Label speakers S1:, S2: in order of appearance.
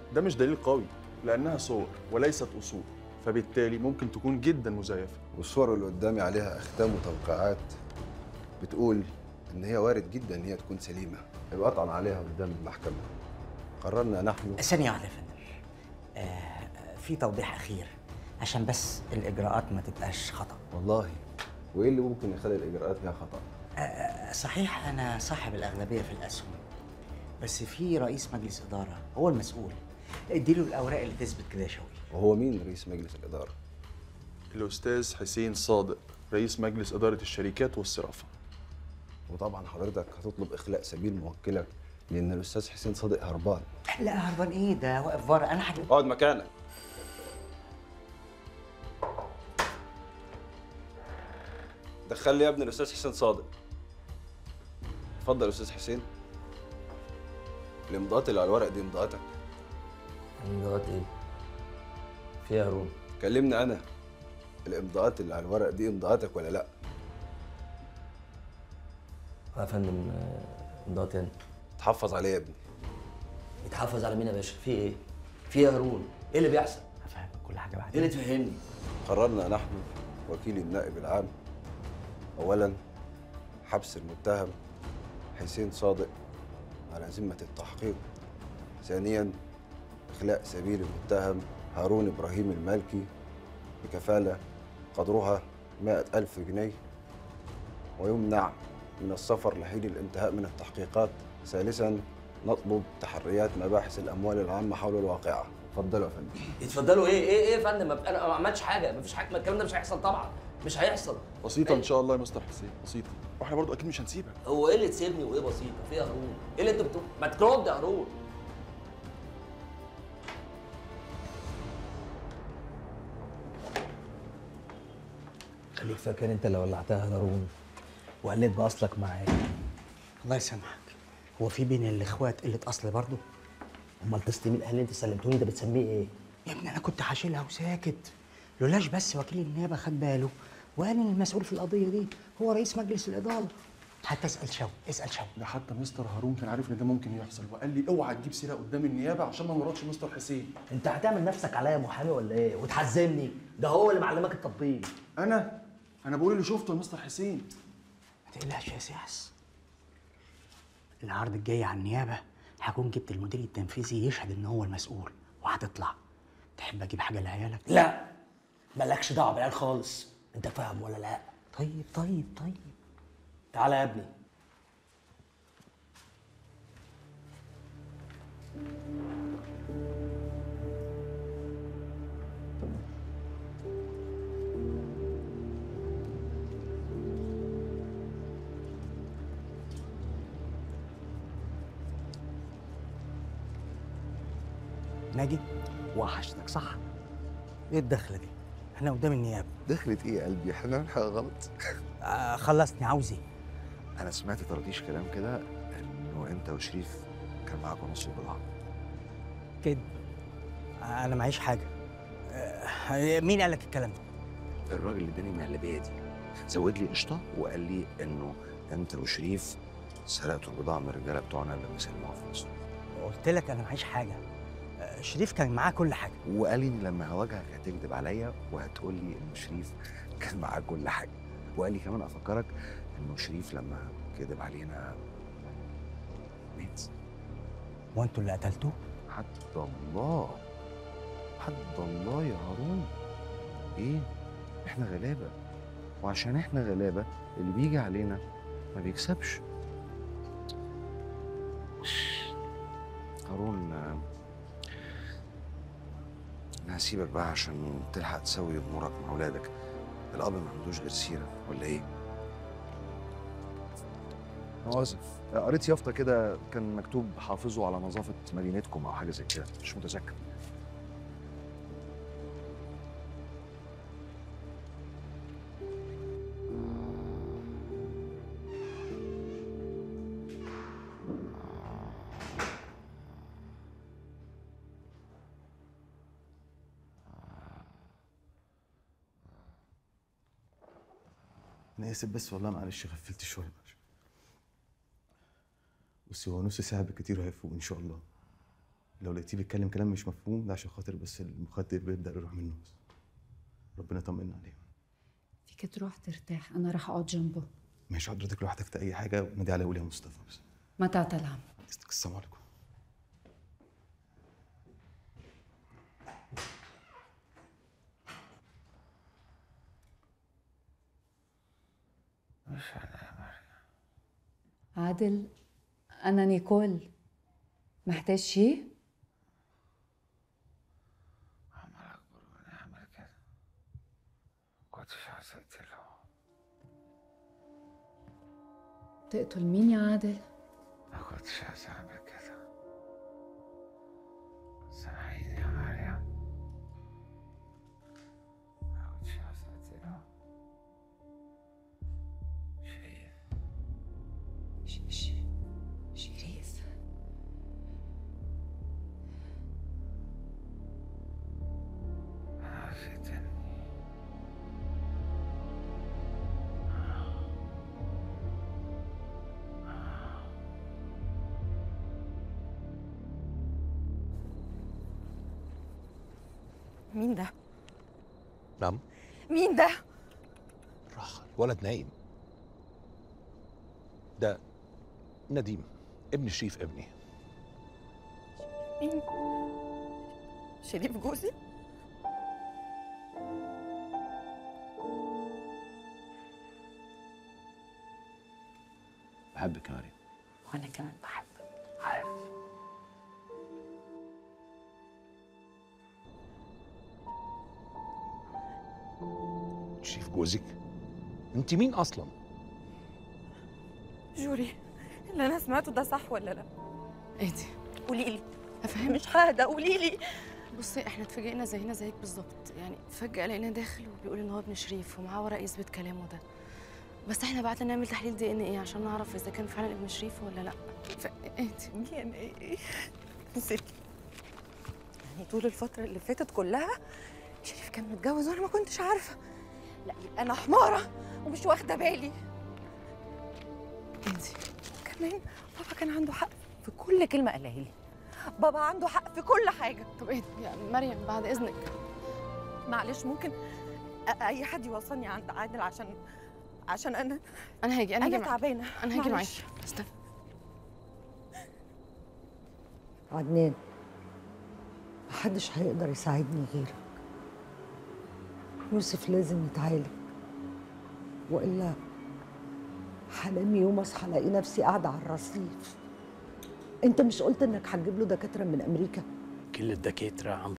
S1: ده مش دليل قوي لانها صور وليست اصول فبالتالي ممكن تكون جدا مزيفه
S2: والصور اللي قدامي عليها اختام وتوقيعات بتقول ان هي وارد جدا ان هي تكون سليمه يبقى اطعن عليها قدام المحكمه قررنا نحن
S3: ثانية واحدة يا فندم آه في توضيح أخير عشان بس الإجراءات ما تبقاش خطأ
S2: والله وايه اللي ممكن يخلي الاجراءات فيها خطا
S3: آه صحيح أنا صاحب الأغلبية في الأسهم بس في رئيس مجلس إدارة هو المسؤول اديله الأوراق اللي تثبت كده يا شوقي
S2: وهو مين رئيس مجلس الاداره
S1: الاستاذ حسين صادق رئيس مجلس اداره الشركات والصرافه
S2: وطبعا حضرتك هتطلب اخلاء سبيل موكلك لان الاستاذ حسين صادق هربان
S3: لا هربان إيه ده واقف بره أنا هجيب
S2: اقعد مكانك دخل لي يا ابني الاستاذ حسين صادق اتفضل يا استاذ حسين الامضاءات اللي على الورق دي امضاءاتك
S4: امضاءات ايه؟ فيها هارون
S2: كلمني انا الامضاءات اللي على الورق دي امضاءاتك ولا لا
S4: يا فندم آه، امضاءات يعني
S2: تحفظ عليا يا ابني
S4: يتحفظ على مين يا باشا؟ في ايه؟ فيها هارون ايه اللي بيحصل؟
S3: هفهمك كل حاجة
S4: ايه
S3: بعدين
S4: اللي تفهمني؟
S2: قررنا نحن وكيل النائب العام اولا حبس المتهم حسين صادق على ذمه التحقيق ثانيا اخلاء سبيل المتهم هارون ابراهيم المالكي بكفاله قدرها مائة ألف جنيه ويمنع من السفر لحين الانتهاء من التحقيقات ثالثا نطلب تحريات مباحث الاموال العامه حول الواقعه اتفضلوا يا فندم
S4: يتفضلوا ايه؟ ايه ايه يا فندم؟ ما- انا ما عملتش حاجه مفيش حاجه ما الكلام ده مش هيحصل طبعا مش هيحصل
S1: بسيطه ان شاء الله يا مستر حسين بسيطه واحنا برضو اكيد مش هنسيبك
S4: هو ايه اللي تسيبني وايه بسيطه؟ فيها هارون ايه اللي انت بتقول؟ ما ترد يا هارون
S5: خليك فاكر انت اللي ولعتها يا هارون وقلت باصلك معايا
S3: الله يسامحك هو في بين الإخوات قلة أصل برضه
S5: امال تسليم الاهل اللي انت سلمتوني ده بتسميه ايه؟
S3: يا ابني أنا كنت هشيلها وساكت لولاش بس وكيل النيابة خد باله وقال إن المسؤول في القضية دي هو رئيس مجلس الإدارة حتى اسأل شوقي اسأل شوقي
S1: ده حتى مستر هارون كان عارف ان ده ممكن يحصل وقال لي اوعى تجيب سيره قدام النيابه عشان ما نورطش مستر حسين
S5: انت هتعمل نفسك عليا محامي ولا ايه؟ وتحزمني ده هو اللي معلمك التطبيق
S1: انا انا بقول اللي شفته لمستر حسين
S3: ما تقلقش يا سياس العرض الجاي على النيابة هكون جبت المدير التنفيذي يشهد إن هو المسؤول وهتطلع تحب أجيب حاجة لعيالك؟
S5: لا مالكش دعوه بالعيال خالص انت فاهم ولا لا؟
S3: طيب طيب طيب
S5: تعالى يا ابني
S3: ناجي وحشتك صح؟ ايه الدخلة دي؟ احنا قدام النيابة
S6: دخلت ايه يا قلبي احنا بنعمل حاجه غلط
S3: آه خلصني عاوز ايه؟
S6: انا سمعت طرطيش كلام كده انه انت وشريف كان معاكم نص البضاعه
S3: كده آه انا معيش حاجة آه مين قال لك الكلام ده؟
S6: الراجل اللي اداني المهلبيه دي زود لي قشطه وقال لي انه انت وشريف سرقتوا البضاعه من الرجاله بتوعنا اللي بيسلموها في مصر
S3: قلت لك انا معيش حاجة آه شريف كان معاه كل حاجة
S6: وقال لي ان لما هواجهك هتكذب عليا وهتقول لي ان شريف كان معاه كل حاجه وقال لي كمان افكرك انه شريف لما كذب علينا مات
S3: وانتوا اللي قتلتوه؟
S6: حد الله حد الله يا هارون ايه احنا غلابه وعشان احنا غلابه اللي بيجي علينا ما بيكسبش هارون آه، انا هسيبك بقى عشان تلحق تسوي امورك مع اولادك الاب ما عندوش غير سيره ولا ايه أنا اسف قريت يافطه كده كان مكتوب حافظوا على نظافه مدينتكم او حاجه زي كده مش متذكر
S7: انا اسف بس والله معلش غفلت شويه معلش بس هو نص ساعه بالكتير هيفوق ان شاء الله لو لقيتيه بيتكلم كلام مش مفهوم ده عشان خاطر بس المخدر بيبدا يروح منه بس ربنا يطمنا عليه
S8: فيك تروح ترتاح انا راح اقعد جنبه
S7: ماشي حضرتك لو احتجت اي حاجه ونادي على وليا مصطفى بس
S8: ما تعتلهم
S7: السلام عليكم
S8: عادل انا نيكول محتاج شيء
S6: كنتش عايز اقتله
S8: تقتل مين يا عادل
S6: ما كنتش عايز اعمل كده سامحيني يا مريم ما كنتش عايز اقتله شريف
S8: ش- ش- شريف
S6: انا فتني
S9: مين ده؟
S10: نعم
S9: مين ده؟
S10: راح الولد نايم ده نديم ابن شريف ابني
S9: مين؟ شريف جوزي؟
S2: بحبك يا مريم
S8: وانا كمان بحبك
S10: عارف شريف جوزك انت مين اصلا
S9: جوري اللي انا سمعته ده صح ولا لا؟
S11: اهدي
S9: قولي لي مش حاجه قولي لي
S11: بصي احنا اتفاجئنا زينا زيك بالظبط يعني فجأة لقينا داخل وبيقول ان هو ابن شريف ومعاه ورق يثبت كلامه ده بس احنا بعتنا نعمل تحليل دي ان ايه عشان نعرف اذا كان فعلا ابن شريف ولا لا فاهدي
S9: يعني ايه؟ نسيت يعني طول الفتره اللي فاتت كلها شريف كان متجوز وانا ما كنتش عارفه لا يبقى انا حماره ومش واخده بالي
S11: اهدي
S9: كمان بابا كان عنده حق في كل كلمه قالها لي بابا عنده حق في كل حاجه
S11: طب اهدي يا مريم بعد اذنك
S9: معلش ممكن أ- اي حد يوصلني عند عادل عشان عشان انا
S11: انا هاجي انا هاجي
S9: انا
S11: معاكي.
S9: تعبانه
S11: انا هاجي
S9: معلش.
S11: معاكي استنى
S12: عدنان محدش هيقدر يساعدني غيرك يوسف لازم يتعالج والا هنام يوم اصحى الاقي نفسي قاعده على الرصيف انت مش قلت انك هتجيب له دكاتره من امريكا
S3: كل الدكاترة عم